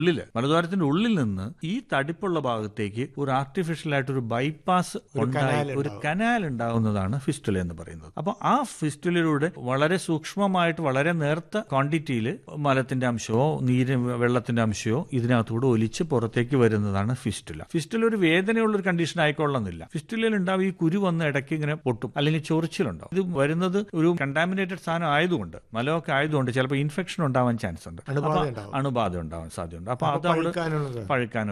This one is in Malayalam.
ഉള്ളില് മലദ്വാരത്തിന്റെ ഉള്ളിൽ നിന്ന് ഈ തടിപ്പുള്ള ഭാഗത്തേക്ക് ഒരു ആർട്ടിഫിഷ്യൽ ആയിട്ട് ഒരു ബൈപ്പാസ് ഉണ്ടായി ഒരു കനാൽ ഉണ്ടാവുന്നതാണ് ഫിസ്റ്റുല എന്ന് പറയുന്നത് അപ്പോൾ ആ ഫിസ്റ്റുലയിലൂടെ വളരെ സൂക്ഷ്മമായിട്ട് വളരെ നേർത്ത ക്വാണ്ടിറ്റിയിൽ മലത്തിന്റെ അംശമോ നീര് വെള്ളത്തിന്റെ അംശമോ ഇതിനകത്തൂടെ ഒലിച്ച് പുറത്തേക്ക് വരുന്നതാണ് ഫിസ്റ്റുല ഫിസ്റ്റുല ഒരു വേദനയുള്ള ഒരു കണ്ടീഷൻ ആയിക്കൊള്ളുന്നില്ല ഫിസ്റ്റുലയിൽ ഉണ്ടാവും ഈ കുരു വന്ന് ഇടയ്ക്ക് ഇങ്ങനെ പൊട്ടും അല്ലെങ്കിൽ ചൊറിച്ചിലുണ്ടാവും ഇത് വരുന്നത് ഒരു കണ്ടാമിനേറ്റഡ് സാധനം ആയതുകൊണ്ട് മലമൊക്കെ ആയതുകൊണ്ട് ചിലപ്പോൾ ഇൻഫെക്ഷൻ ഉണ്ടാവാൻ ചാൻസ് ഉണ്ട് അണുബാധ അപ്പൊ ഉണ്ടാവും. അണുബാധ ഉണ്ടാവാൻ സാധ്യതയുണ്ട് അപ്പൊ അത് അവിടെ പഴുക്കാനുള്ളത് പഴുക്കാൻ